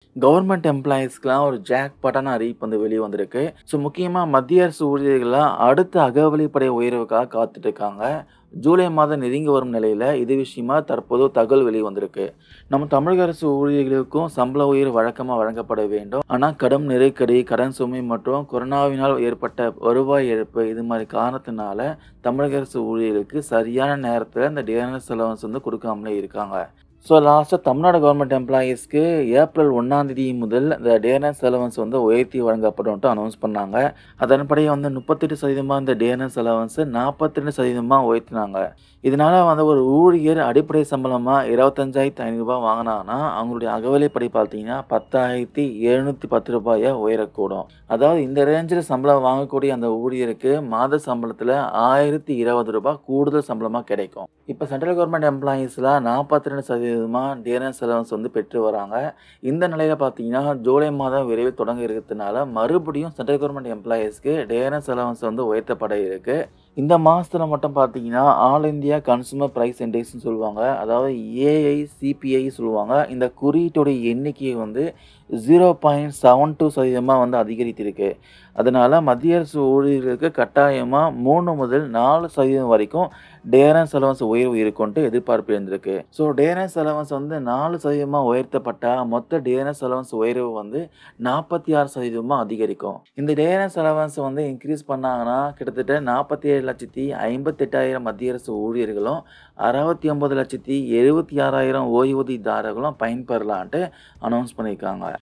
government எம்ப்ளாயீஸ்க்குலாம் ஒரு ஜாக்பாட்டான அறிவிப்பு வந்து வெளியே வந்திருக்கு ஸோ முக்கியமாக மத்திய அரசு ஊழியர்கள்லாம் அடுத்த அகவலிப்படை உயர்வுக்காக காத்துட்டு இருக்காங்க ஜூலை மாதம் நெருங்கி வரும் நிலையில் இது விஷயமா தற்போது தகவல் வெளியே வந்திருக்கு நம்ம தமிழக அரசு ஊழியர்களுக்கும் சம்பள உயர்வு வழக்கமாக வழங்கப்பட வேண்டும் ஆனால் கடும் நெருக்கடி கடன் சுமை மற்றும் கொரோனாவினால் ஏற்பட்ட வருவாய் இழப்பு இது மாதிரி காரணத்தினால தமிழக அரசு ஊழியர்களுக்கு சரியான நேரத்தில் இந்த டிஎன்எஸ் அலவன்ஸ் வந்து கொடுக்காமலே இருக்காங்க ஸோ லாஸ்ட்டாக தமிழ்நாடு கவர்மெண்ட் எம்ப்ளாயீஸ்க்கு ஏப்ரல் ஒன்றாந்தேதி முதல் இந்த டிஎன்எஸ் அலவன்ஸ் வந்து உயர்த்தி வழங்கப்படும்ட்டு அனௌன்ஸ் பண்ணாங்க அதன்படி வந்து முப்பத்தெட்டு சதவீதமாக இந்த டிஎன்எஸ் அலவன்ஸு நாற்பத்தி ரெண்டு சதவீதமாக உயர்த்தினாங்க இதனால் வந்து ஒரு ஊழியர் அடிப்படை சம்பளமாக இருபத்தஞ்சாயிரத்தி ஐநூறுரூபா வாங்கினாங்கன்னா அவங்களுடைய அகவலைப்படி பார்த்தீங்கன்னா பத்தாயிரத்தி எழுநூற்றி பத்து ரூபாயை உயரக்கூடும் அதாவது இந்த ரேஞ்சில் சம்பளம் வாங்கக்கூடிய அந்த ஊழியருக்கு மாத சம்பளத்தில் ஆயிரத்தி இருபது ரூபாய் கூடுதல் சம்பளமாக கிடைக்கும் இப்போ சென்ட்ரல் கவர்மெண்ட் எம்ப்ளாயீஸில் நாற்பத்தி ரெண்டு சதவீதமாக டிஎன்எஸ் அலவன்ஸ் வந்து பெற்று வராங்க இந்த நிலையில் பார்த்தீங்கன்னா ஜூலை மாதம் விரைவில் தொடங்க இருக்கிறதுனால மறுபடியும் சென்ட்ரல் கவர்மெண்ட் எம்ப்ளாயீஸ்க்கு டிஎன்எஸ் அலவன்ஸ் வந்து உயர்த்தப்பட இருக்குது இந்த மாதத்தில் மட்டும் பார்த்தீங்கன்னா ஆல் இந்தியா கன்சூமர் ப்ரைஸ் இண்டெக்ஸ்னு சொல்லுவாங்க அதாவது ஏஐ சிபிஐ சொல்லுவாங்க இந்த குறியீட்டுடைய எண்ணிக்கையை வந்து ஜீரோ பாயிண்ட் செவன் டூ சதவீதமாக வந்து அதிகரித்திருக்கு அதனால் மத்திய அரசு ஊழியர்களுக்கு கட்டாயமாக மூணு முதல் நாலு சதவீதம் வரைக்கும் டேரன்ஸ் அலவன்ஸ் உயர்வு இருக்கும்ட்டு எதிர்பார்ப்பு இருந்திருக்கு ஸோ டேரன்ஸ் அலவன்ஸ் வந்து நாலு சதவீதமாக உயர்த்தப்பட்டால் மொத்த டேரன்ஸ் அலவன்ஸ் உயர்வு வந்து நாற்பத்தி ஆறு சதவீதமாக அதிகரிக்கும் இந்த டேரன்ஸ் அலவன்ஸ் வந்து இன்க்ரீஸ் பண்ணாங்கன்னா கிட்டத்தட்ட நாற்பத்தி ஏழு லட்சத்தி ஐம்பத்தெட்டாயிரம் மத்திய அரசு ஊழியர்களும் அறுபத்தி ஒம்பது லட்சத்தி எழுபத்தி ஆறாயிரம் ஓய்வூதியதாரர்களும் பயன்பெறலான்ட்டு அனௌன்ஸ் பண்ணியிருக்காங்க